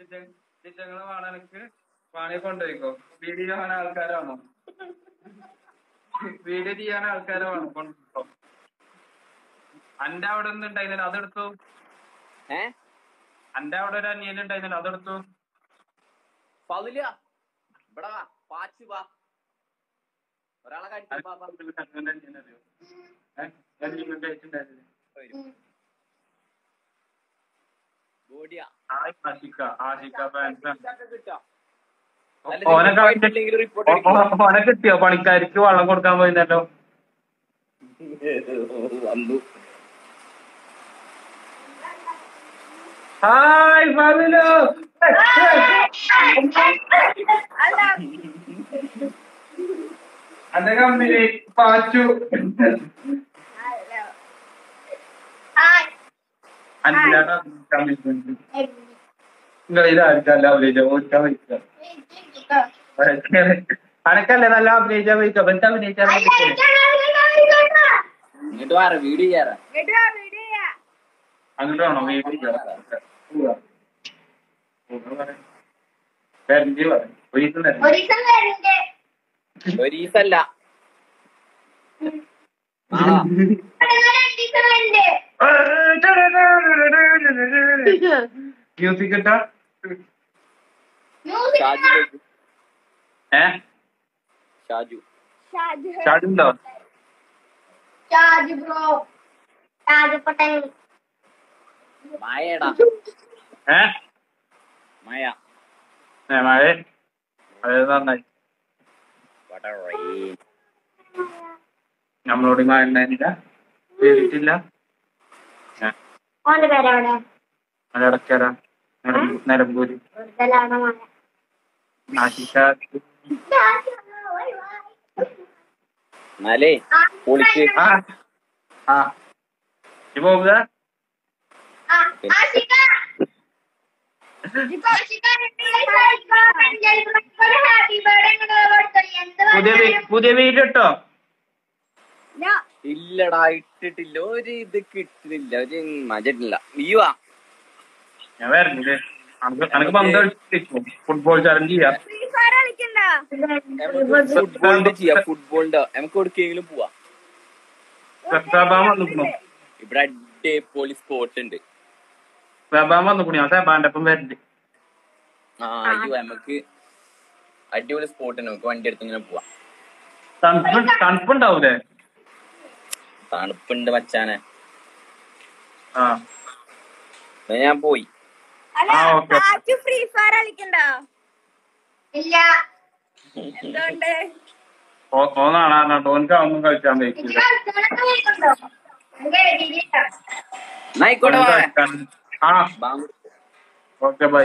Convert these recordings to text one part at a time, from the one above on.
ചിറ്റങ്ങളെ വാണനക്ക് വാണിയെ കൊണ്ടുപോയിക്കോ video ചെയ്യാൻ ആൾക്കാരാണോ video ചെയ്യാൻ ആൾക്കാരാണോ കൊണ്ടുപോ അന്റെ അവിടെ ഒന്നും ഉണ്ടായിരുന്നില്ല അതെടുത്തു ഏ അന്റെ അവിടെ ഒരു അനിയൻ ഉണ്ടായിരുന്നില്ല അതെടുത്തു ഫതില ഇവിടെ വാ പാച്ചു വാ ഒരാളെ കടിച്ചു വാ, വാ. വരും. ബോഡിയാ ആഷിക്ക ആഷിക്ക ഫാൻസ് ഇതൊക്കെ കിട്ടാം. ഓനെ അല്ലെങ്കിൽ പോയിട്ടില്ലെങ്കിൽ report അടിക്കും. ഓനെ കിട്ടിയോ പണിക്കാർക്ക് വെള്ളം കൊടുക്കാൻ പോയിരുന്നല്ലോ വന്നു ഹായ് ഫാദിലു അന്റെ കമ്പനി പാച്ചു അഞ്ചാണ് കമ്മിറ്റ്മെന്റ് നിങ്ങളിൽ ആർക്കല്ല അഭിനയിച്ച ഓർക്കാൻ വയ്ക്കുക അനക്കല്ലേ നല്ല അഭിനയിച്ചാൽ വയ്ക്കുക എന്താ അഭിനയിച്ചാൽ ഇങ്ങോട്ട് വേറെ വീഡിയോ ചെയ്യാറാ അങ്ങോട്ട് വേണോ വീട്ടിൽ പറയും ഒരിക്കലും തരും ഒരീസല്ല നാളാ മ്യൂസിക് ഇട്ടാ ഷാജു ചോദിച്ചു. ഏ ഷാജു ചാടുണ്ടോ ഷാജ് ബ്രോ ഷാജ് പട്ടൻ മായടാ ഏ മായ ഏ മഴ അത് നന്നായി What a rain. നമ്മളോട് മഴ ഉണ്ടായിരുന്നില്ല പേടിച്ചില്ല ഓന്റെ പേരെവിടെ മഴ അടക്കര നിലമ്പൂര് വെറുതെലാണ് മഴ നാശിക്ക എന്നാലേ പൊളിക്ക് ആ ആ ഈ പോകുക പുതിയ വീ- പുതിയ വീട് ഇട്ടോ ഇല്ലടാ ഇട്ടിട്ടില്ല ഒരു ഇത് കിട്ടുന്നില്ല ഒരു മജ നീ വാ ഞാൻ വരണില്ലേ അനക്ക് അനക്ക് പന്ത് കളിച്ചു ഫുട്ബോൾ ചലഞ്ച് ചെയ്യാം ഫുട്ബോളിന്റെ ചെയ്യാം ഫുട്ബോളിന്റെ നമുക്ക് എവിടേക്കെങ്കിലും പോവാ സെബാൻ വന്നിക്കണു ഇവിടെ അടിപൊളി സ്പോട്ട് ഉണ്ട് സെബാൻ വന്നിക്കണു ഞാൻ സെബാന്റെ ഒപ്പം വരണ്ട് ആ അയ്യോ നമുക്ക് അടിപൊളി സ്പോട്ട് ഉണ്ട് നമുക്ക് വണ്ടി എടുത്ത് ഇങ്ങനെ പോവാം തണുപ്പ് തണുപ്പുണ്ടാവൂലേ തണുപ്പുണ്ട് മച്ചാനെ ആ എന്നാ ഞാൻ പോയി ആ ഓക്കെ ഫ്രീ ഫയർ കളിക്കണ്ടോ ഇല്ല എന്തുകൊണ്ട് ഓന്നാണ് ഓനക്ക് ഒന്നും കളിക്കാൻ പറ്റില്ല എന്നാ ആയിക്കോട്ടെ ഓന് വാ. കളിക്കാൻ- ആ ബാങ്ക് ഓക്കെ ബൈ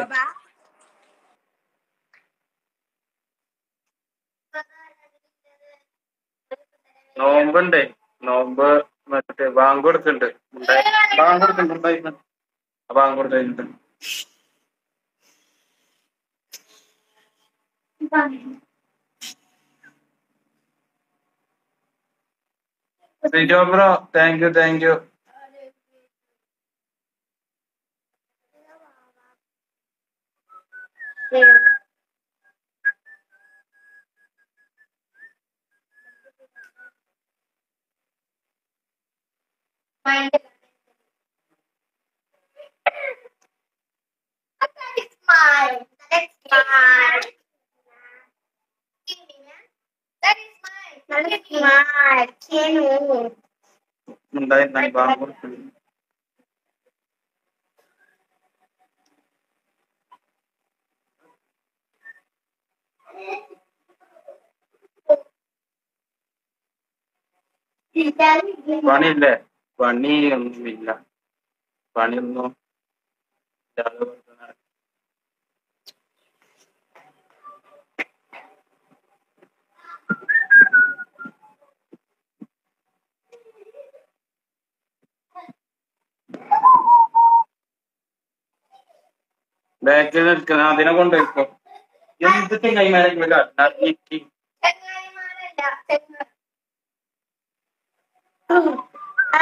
നോമ്പുണ്ടേ നോമ്പ് മറ്റേ ബാങ്ക് കൊടുക്കുന്നുണ്ട് ഉണ്ടായി- ബാങ്ക് കൊടുക്കുന്നുണ്ടായിരുന്നു ആ ബാങ്ക് കൊടുക്കുന്നുണ്ട് Sijo bro thank you thank you Mind. That is mine. That is mine. That is mine. That is mine. Kenu. ഉണ്ടായിരുന്നു ബാങ്ക് കൊടുക്കുന്നുണ്ട് പണിയില്ലേ പണി ഒന്നുമില്ല പണിയൊന്നും ഇല്ലാതെ വെറുതെ നടക്കും. ബാക്കിൽ നിൽക്കുന്ന അതിനെ കൊണ്ടുപോയിക്കോ എന്ത് ചെങ്ങൈമാരെങ്കിലും കാട്ടാ ചെങ്ങായിമാരല്ല, ചെങ്ങ- ആ.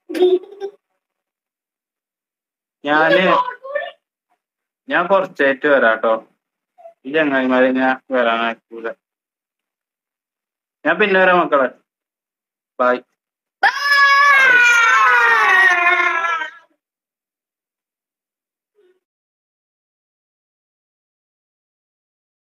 ഞാന് ഞാൻ കുറച്ചായിട്ട് വരാട്ടോ ഈ ചങ്ങായിമാരെ ഞാൻ വരാനാക്കൂല ഞാൻ പിന്നെ വരാം മക്കളെ ബൈ